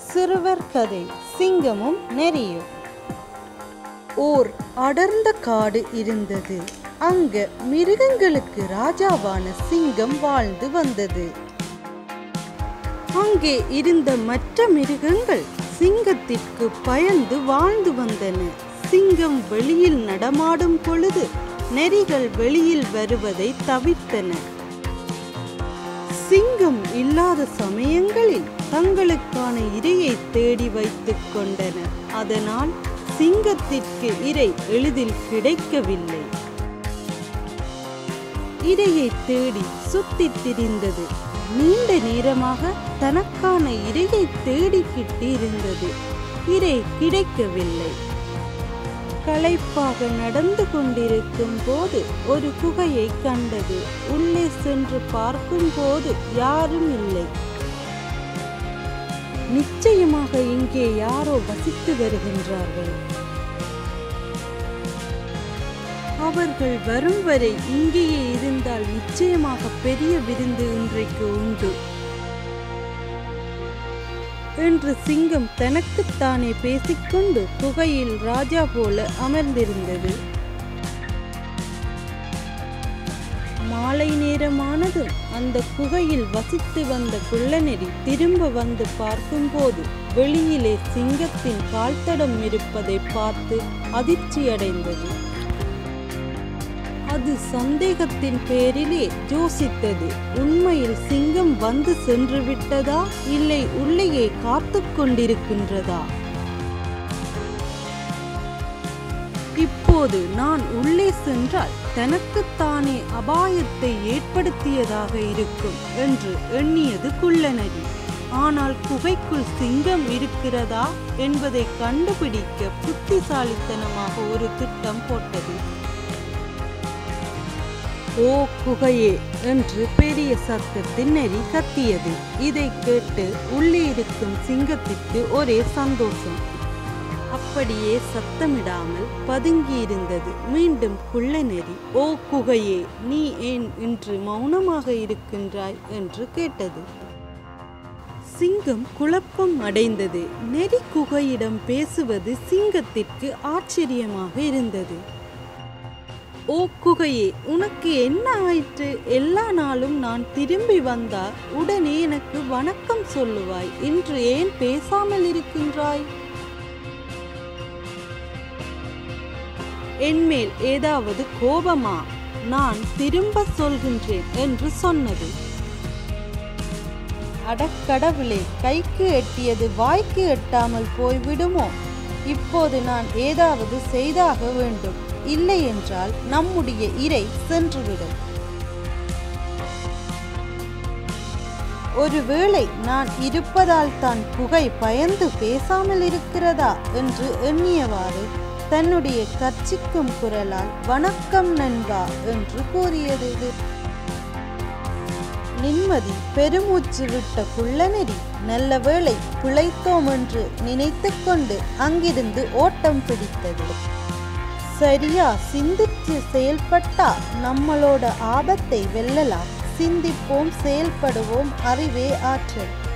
சிறுவர் கதை சிங்கமும் நெறியும் ஓர் அடர்ந்த காடு இருந்தது அங்க மிருகங்களுக்கு ராஜாவான சிங்கம் வாழ்ந்து வந்தது அங்கே இருந்த மற்ற மிருகங்கள் சிங்கத்திற்கு பயந்து வாழ்ந்து வந்தன சிங்கம் வெளியில் நடமாடும் பொழுது நெறிகள் வெளியில் வருவதை தவிர்த்தன சிங்கம் இல்லாத சமயங்களில் தங்களுக்கான இரையை தேடி வைத்துக் கொண்டனர் அதனால் சிங்கத்திற்கு இரை எளிதில் கிடைக்கவில்லை இரையை தேடி சுத்தித் திரிந்தது நீண்ட நேரமாக தனக்கான இரையை தேடிக்கிட்டு இருந்தது இரை கிடைக்கவில்லை களைப்பாக நடந்து கொண்டிருக்கும் போது ஒரு குகையை கண்டது உள்ளே சென்று பார்க்கும் போது யாரும் இல்லை நிச்சயமாக இங்கே யாரோ வசித்து வருகின்றார்கள் அவர்கள் வரும் வரை இங்கேயே இருந்தால் நிச்சயமாக பெரிய விருந்து இன்றைக்கு உண்டு என்று சிங்கம் தனக்குத்தானே பேசிக்கொண்டு குகையில் ராஜா போல அமர்ந்திருந்தது மாலை நேரமானதும் அந்த குகையில் வசித்து வந்த குள்ளநெறி திரும்ப வந்து பார்க்கும்போது வெளியிலே சிங்கத்தின் கால்தடம் இருப்பதை பார்த்து அதிர்ச்சியடைந்தது அது சந்தேகத்தின் பேரிலே யோசித்தது உண்மையில் சிங்கம் வந்து சென்று விட்டதா இல்லை உள்ளேயே காத்து கொண்டிருக்கின்றதா இப்போது நான் உள்ளே சென்றால் தனக்குத்தானே அபாயத்தை ஏற்படுத்தியதாக இருக்கும் என்று எண்ணியது குள்ளநரி ஆனால் குகைக்குள் சிங்கம் இருக்கிறதா என்பதை கண்டுபிடிக்க புத்திசாலித்தனமாக ஒரு திட்டம் போட்டது ஓ குகையே என்று பெரிய சத்தத்தில் நெறி கத்தியது இதை கேட்டு உள்ளே இருக்கும் சிங்கத்திற்கு ஒரே சந்தோஷம் அப்படியே சத்தமிடாமல் பதுங்கியிருந்தது மீண்டும் குள்ள நெறி ஓ குகையே நீ ஏன் இன்று மௌனமாக இருக்கின்றாய் என்று கேட்டது சிங்கம் குழப்பம் அடைந்தது நெறி குகையிடம் பேசுவது சிங்கத்திற்கு ஆச்சரியமாக இருந்தது ஓ குகையே உனக்கு என்ன ஆயிற்று எல்லா நாளும் நான் திரும்பி வந்தால் உடனே எனக்கு வணக்கம் சொல்லுவாய் இன்று ஏன் பேசாமல் இருக்கின்றாய் என்மேல் ஏதாவது கோபமா நான் திரும்ப சொல்கின்றேன் என்று சொன்னது அடக்கடவுளே கைக்கு எட்டியது வாய்க்கு எட்டாமல் போய்விடுமோ இப்போது நான் ஏதாவது செய்தாக வேண்டும் இல்லை என்றால் நம்முடைய இறை சென்றுவிடும் ஒருவேளை நான் இருப்பதால் தான் குகை பயந்து பேசாமல் இருக்கிறதா என்று எண்ணியவாறு தன்னுடைய கர்ச்சிக்கும் குரலால் வணக்கம் நண்பா என்று கூறியது நிம்மதி பெருமூச்சு விட்ட குள்ளநெறி நல்ல வேளை பிழைத்தோம் என்று நினைத்து கொண்டு அங்கிருந்து ஓட்டம் பிடித்தது சரியா சிந்தித்து செயல்பட்டா நம்மளோட ஆபத்தை வெல்லலாம் சிந்திப்போம் செயல்படுவோம் அறிவே ஆற்றல்